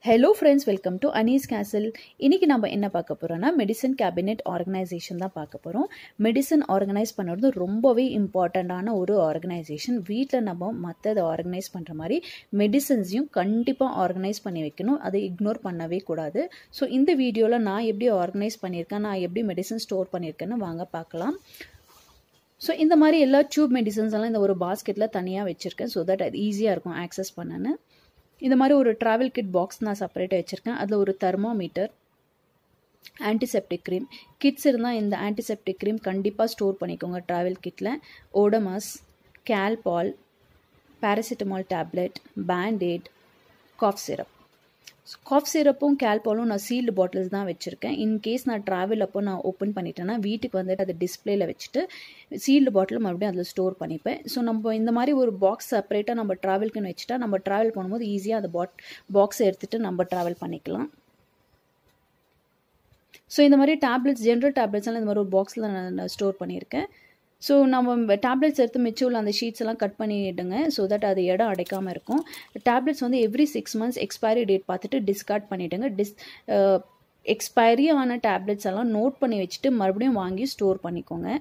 hello friends welcome to Anees castle இன்றைக்கி நம்ம என்ன பார்க்க போகிறோம்னா மெடிசன் கேபினெட் ஆர்கனைசேஷன் தான் பார்க்க போகிறோம் மெடிசன் ஆர்கனைஸ் பண்ணுறது ரொம்பவே இம்பார்ட்டண்ட்டான ஒரு ஆர்கனைசேஷன் வீட்டில் நம்ம மற்றதை ஆர்கனைஸ் பண்ணுற மாதிரி மெடிசன்ஸையும் கண்டிப்பாக ஆர்கனைஸ் பண்ணி வைக்கணும் அதை இக்னோர் பண்ணவே கூடாது ஸோ இந்த வீடியோவில் நான் எப்படி ஆர்கனைஸ் பண்ணியிருக்கேன் நான் எப்படி மெடிசன் ஸ்டோர் பண்ணியிருக்கேன்னு வாங்க பார்க்கலாம் ஸோ இந்த மாதிரி எல்லா டியூப் மெடிசன்ஸ் எல்லாம் இந்த ஒரு பாஸ்கெட்டில் தனியாக வச்சுருக்கேன் ஸோ தட் அது ஈஸியாக இருக்கும் ஆக்சஸ் பண்ணன்னு இந்த மாதிரி ஒரு ட்ராவல் கிட் பாக்ஸ் நான் செப்பரேட்டாக வச்சுருக்கேன் அதில் ஒரு தெர்மோமீட்டர் ஆன்டிசெப்டிக் க்ரீம் கிட்ஸ் இருந்தால் இந்த ஆன்டிசெப்டிக் க்ரீம் கண்டிப்பாக ஸ்டோர் பண்ணிக்கோங்க ட்ராவல் கிட்டில் Odomos Calpol paracetamol tablet band aid cough syrup cough சிரப்பும் கேல்பாலும் நான் சீல்டு பாட்டில்ஸ் தான் வச்சுருக்கேன் இன்கேஸ் நான் ட்ராவல் அப்போ நான் ஓப்பன் பண்ணிட்டேன்னா வீட்டுக்கு வந்துட்டு அது டிஸ்பிளேல வச்சுட்டு சீல்டு பாட்டில் மறுபடியும் அதில் ஸ்டோர் பண்ணிப்பேன் ஸோ நம்ம இந்த மாதிரி ஒரு பாக்ஸ் செப்பரேட்டாக நம்ம ட்ராவல்க்குன்னு வச்சுட்டா நம்ம ட்ராவல் பண்ணும்போது ஈஸியாக அந்த பாட் பாக்ஸை எடுத்துகிட்டு நம்ம ட்ராவல் பண்ணிக்கலாம் ஸோ இந்த மாதிரி டேப்லெட்ஸ் ஜென்ரல் டேப்லெட்ஸ் எல்லாம் இந்த மாதிரி ஒரு பாக்ஸில் நான் ஸ்டோர் பண்ணியிருக்கேன் ஸோ நம்ம டேப்லெட்ஸ் எடுத்து மிச்சம் உள்ள அந்த ஷீட்ஸ் எல்லாம் கட் பண்ணிவிடுங்க ஸோ தட் அது இடம் அடைக்காமல் இருக்கும் டேப்லெட்ஸ் வந்து every six months expiry date பார்த்துட்டு டிஸ்கார்ட் பண்ணிவிடுங்க டிஸ் எக்ஸ்பைரி ஆன டேப்லெட்ஸ் எல்லாம் நோட் பண்ணி வச்சுட்டு மறுபடியும் வாங்கி ஸ்டோர் பண்ணிக்கோங்க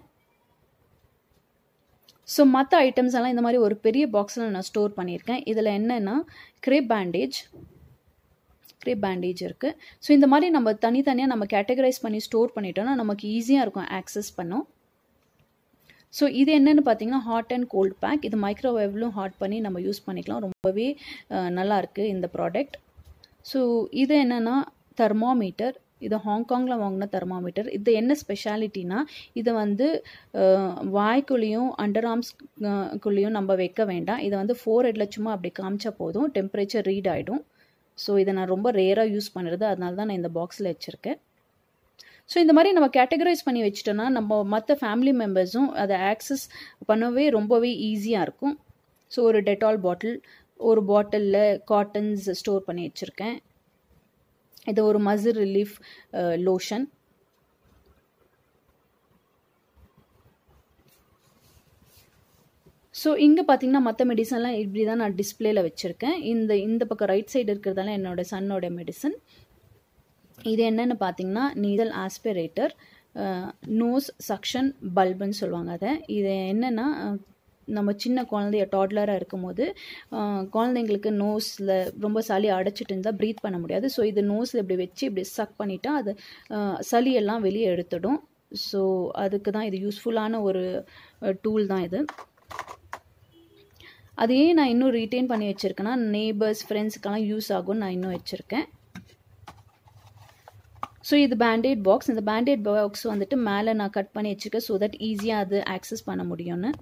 ஸோ மற்ற ஐட்டம்ஸ் எல்லாம் இந்த மாதிரி ஒரு பெரிய பாக்ஸில் நான் ஸ்டோர் பண்ணியிருக்கேன் இதில் என்னென்னா க்ரேப் பேண்டேஜ் க்ரேப் பேண்டேஜ் இருக்குது ஸோ இந்த மாதிரி நம்ம தனித்தனியாக நம்ம கேட்டகரைஸ் பண்ணி ஸ்டோர் பண்ணிட்டோம்னா நமக்கு ஈஸியாக இருக்கும் ஆக்சஸ் பண்ணோம் ஸோ இது என்னென்னு பார்த்தீங்கன்னா ஹாட் அண்ட் கோல்ட் பேக் இது மைக்ரோவேவ்லும் ஹாட் பண்ணி நம்ம யூஸ் பண்ணிக்கலாம் ரொம்பவே நல்லாயிருக்கு இந்த ப்ராடக்ட் ஸோ இது என்னென்னா தெர்மாமீட்டர் இது ஹாங்காங்கில் வாங்கின தெர்மாமீட்டர் இது என்ன ஸ்பெஷாலிட்டினா இதை வந்து வாய்க்குள்ளேயும் அண்டர் ஆர்ம்ஸ்குள்ளேயும் நம்ம வைக்க வேண்டாம் இதை வந்து ஃபோர் ஹெட்டில் சும்மா அப்படி காமிச்சா போதும் டெம்பரேச்சர் ரீட் ஆகிடும் ஸோ இதை நான் ரொம்ப ரேராக யூஸ் பண்ணுறது அதனால தான் நான் இந்த பாக்ஸில் வச்சுருக்கேன் ஸோ இந்த மாதிரி நம்ம கேட்டகரைஸ் பண்ணி வச்சிட்டோன்னா நம்ம மற்ற ஃபேமிலி மெம்பர்ஸும் அதை ஆக்சஸ் பண்ணவே ரொம்பவே ஈஸியாக இருக்கும் ஸோ ஒரு டெட்டால் பாட்டில் ஒரு பாட்டிலில் காட்டன்ஸ் ஸ்டோர் பண்ணி வச்சுருக்கேன் இது ஒரு மசில் ரிலீஃப் லோஷன் ஸோ இங்கே பார்த்தீங்கன்னா மற்ற மெடிசன்லாம் இப்படி தான் நான் டிஸ்பிளேல வச்சுருக்கேன் இந்த இந்த பக்கம் ரைட் சைடு இருக்கிறதெல்லாம் என்னோட சன்னோட மெடிசன் இது என்னென்னு பார்த்தீங்கன்னா நீதல் ஆஸ்பிரேட்டர் நோஸ் சக்ஷன் பல்புன்னு சொல்லுவாங்க அதை இது என்னென்னா நம்ம சின்ன குழந்தைய டாட்லராக இருக்கும்போது குழந்தைங்களுக்கு நோஸில் ரொம்ப சளி அடைச்சிட்டு இருந்தால் ப்ரீத் பண்ண முடியாது ஸோ இது நோஸில் இப்படி வச்சு இப்படி சக் பண்ணிட்டா அது சளியெல்லாம் வெளியே எடுத்துடும் ஸோ அதுக்கு தான் இது யூஸ்ஃபுல்லான ஒரு டூல் தான் இது அதையே நான் இன்னும் ரீட்டைன் பண்ணி வச்சுருக்கேன்னா நேபர்ஸ் ஃப்ரெண்ட்ஸுக்கெல்லாம் யூஸ் ஆகும்னு நான் இன்னும் வச்சுருக்கேன் ஸோ இது பேண்டேட் பாக்ஸ் இந்த பேண்டேட் பாக்ஸ் வந்துட்டு மேலே நான் கட் பண்ணி வச்சுருக்கேன் ஸோ தட் ஈஸியாக அது ஆக்சஸ் பண்ண முடியும்னு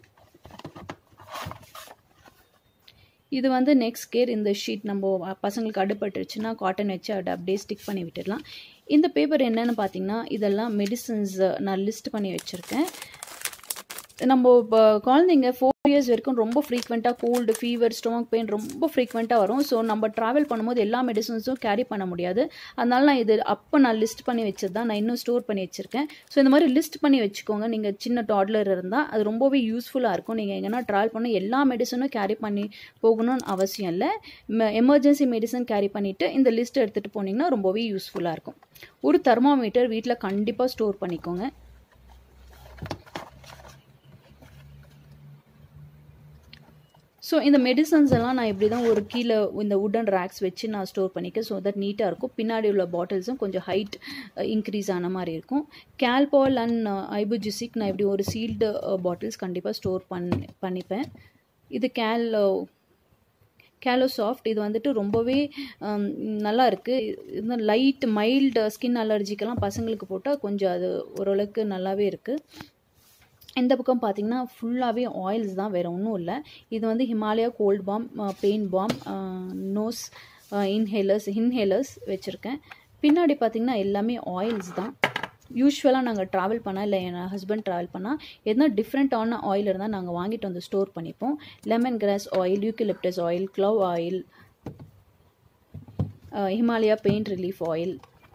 இது வந்து நெக்ஸ்ட் கேர் இந்த ஷீட் நம்ம பசங்களுக்கு அடுப்பட்டுருச்சுன்னா காட்டன் வச்சு அதை அப்படியே ஸ்டிக் பண்ணி விட்டுடலாம் இந்த பேப்பர் என்னென்னு பார்த்தீங்கன்னா இதெல்லாம் மெடிசன்ஸ் நான் லிஸ்ட் பண்ணி வச்சுருக்கேன் நம்ம இப்போ குழந்தைங்க ஃபோர் இயர்ஸ் வரைக்கும் ரொம்ப ஃப்ரீக்வெண்ட்டாக கோல்டு ஃபீவர் ஸ்டொமக் பெயின் ரொம்ப ஃப்ரீக்வெண்ட்டாக வரும் ஸோ நம்ம ட்ராவல் பண்ணும்போது எல்லா மெடிசன்ஸும் கேரி பண்ண முடியாது அதனால நான் இது அப்போ நான் லிஸ்ட் பண்ணி வச்சது தான் நான் இன்னும் ஸ்டோர் பண்ணி வச்சுருக்கேன் ஸோ இந்த மாதிரி லிஸ்ட் பண்ணி வச்சுக்கோங்க நீங்கள் சின்ன டாட்லர் இருந்தால் அது ரொம்பவே யூஸ்ஃபுல்லாக இருக்கும் நீங்கள் எங்கன்னா ட்ராவல் பண்ண எல்லா மெடிசனும் கேரி பண்ணி போகணும்னு அவசியம் இல்லை எமர்ஜென்சி மெடிசன் கேரி பண்ணிவிட்டு இந்த லிஸ்ட் எடுத்துகிட்டு போனீங்கன்னா ரொம்பவே யூஸ்ஃபுல்லாக இருக்கும் ஒரு தெர்மாமீட்டர் வீட்டில் கண்டிப்பாக ஸ்டோர் பண்ணிக்கோங்க ஸோ இந்த மெடிசன்ஸ் எல்லாம் நான் இப்படி தான் ஒரு கீழே இந்த உட்டன் ரேக்ஸ் வச்சு நான் ஸ்டோர் பண்ணிக்க ஸோ தட் நீட்டாக இருக்கும் பின்னாடி உள்ள பாட்டில்ஸும் கொஞ்சம் ஹைட் இன்க்ரீஸ் ஆன மாதிரி இருக்கும் கேல்பால் அண்ட் ஐபுஜிசிக் நான் இப்படி ஒரு சீல்டு பாட்டில்ஸ் கண்டிப்பாக ஸ்டோர் பண்ணி பண்ணிப்பேன் இது கேல் கேலோ சாஃப்ட் இது வந்துட்டு ரொம்பவே நல்லா இருக்குது லைட் மைல்டு ஸ்கின் அலர்ஜிக்கெல்லாம் பசங்களுக்கு போட்டால் கொஞ்சம் அது ஓரளவுக்கு நல்லாவே இருக்குது இந்த பக்கம் பார்த்தீங்கன்னா ஃபுல்லாகவே ஆயில்ஸ் தான் வேறு ஒன்றும் இல்லை இது வந்து Himalaya cold balm pain balm nose inhalers inhalers வச்சுருக்கேன் பின்னாடி பார்த்திங்கன்னா எல்லாமே ஆயில்ஸ் தான் யூஸ்வலாக நாங்கள் ட்ராவல் பண்ணால் இல்லை என் ஹஸ்பண்ட் ட்ராவல் பண்ணால் எதனா டிஃப்ரெண்ட்டான ஆயில் இருந்தால் நாங்கள் வாங்கிட்டு வந்து ஸ்டோர் பண்ணிப்போம் lemongrass oil eucalyptus oil clove oil Himalaya pain relief oil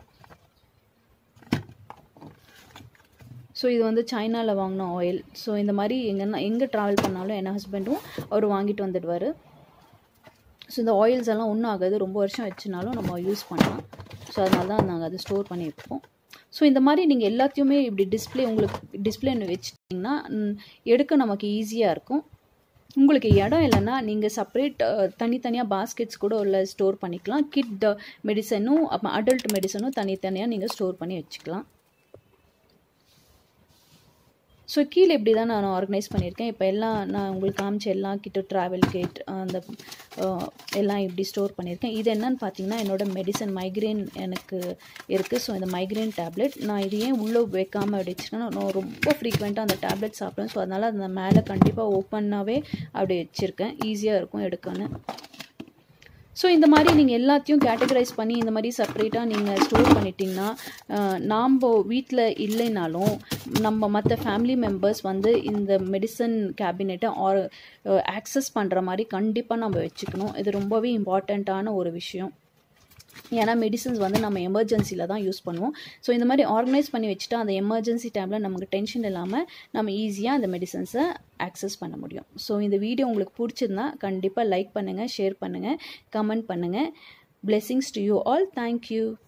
so இது வந்து சைனாவில் வாங்கின ஆயில் ஸோ இந்த மாதிரி எங்கன்னா எங்கே ட்ராவல் பண்ணாலும் என் ஹஸ்பண்டும் அவர் வாங்கிட்டு வந்துடுவார் ஸோ இந்த ஆயில்ஸ் எல்லாம் ஒன்றும் ஆகாது ரொம்ப வருஷம் வச்சுனாலும் நம்ம யூஸ் பண்ணலாம் ஸோ அதனால தான் நாங்கள் அதை ஸ்டோர் பண்ணி வைப்போம் ஸோ இந்த மாதிரி நீங்கள் எல்லாத்தையுமே இப்படி டிஸ்பிளே உங்களுக்கு டிஸ்பிளே வச்சுட்டிங்கன்னா எடுக்க நமக்கு ஈஸியாக இருக்கும் உங்களுக்கு இடம் இல்லைன்னா நீங்கள் செப்பரேட் தனித்தனியாக பாஸ்கெட்ஸ் கூட உள்ள ஸ்டோர் பண்ணிக்கலாம் கிட் மெடிசனும் அப்போ அடல்ட் மெடிசனும் தனித்தனியாக நீங்கள் ஸ்டோர் பண்ணி வச்சுக்கலாம் ஸோ கீழே இப்படி தான் நான் ஆர்கனைஸ் பண்ணியிருக்கேன் இப்போ எல்லாம் நான் உங்களுக்கு காமிச்ச எல்லாம் கிட்ட ட்ராவல் கிட் அந்த எல்லாம் இப்படி ஸ்டோர் பண்ணியிருக்கேன் இது என்னன்னு பார்த்தீங்கன்னா என்னோடய மெடிசன் மைக்ரேன் எனக்கு இருக்குது ஸோ இந்த மைக்ரேன் டேப்லெட் நான் இது ஏன் உள்ளே வைக்காமல் வச்சுன்னா நான் ரொம்ப ஃப்ரீக்வெண்ட்டாக அந்த டேப்லெட் சாப்பிடுவேன் ஸோ அதனால் அந்த மேலே கண்டிப்பாக ஓப்பனாகவே அப்படி வச்சுருக்கேன் ஈஸியாக இருக்கும் எடுக்கன்னு ஸோ இந்த மாதிரி நீங்கள் எல்லாத்தையும் கேட்டகரைஸ் பண்ணி இந்த மாதிரி செப்பரேட்டாக நீங்கள் ஸ்டோர் பண்ணிட்டீங்கன்னா நாம் வீட்டில் இல்லைனாலும் நம்ம மற்ற ஃபேமிலி மெம்பர்ஸ் வந்து இந்த மெடிசன் கேபினெட்டை ஆர் ஆக்சஸ் பண்ணுற மாதிரி கண்டிப்பாக நம்ம வச்சுக்கணும் இது ரொம்பவே இம்பார்ட்டண்ட்டான ஒரு விஷயம் ஏன்னா மெடிசன்ஸ் வந்து நம்ம எமர்ஜென்சியில் தான் யூஸ் பண்ணுவோம் ஸோ இந்த மாதிரி ஆர்கனைஸ் பண்ணி வச்சுட்டா அந்த எமர்ஜென்சி டைமில் நமக்கு டென்ஷன் இல்லாமல் நம்ம ஈஸியாக அந்த மெடிசன்ஸை ஆக்சஸ் பண்ண முடியும் ஸோ இந்த வீடியோ உங்களுக்கு பிடிச்சிருந்தா கண்டிப்பாக லைக் பண்ணுங்கள் ஷேர் பண்ணுங்கள் கமெண்ட் பண்ணுங்கள் blessings to you all thank you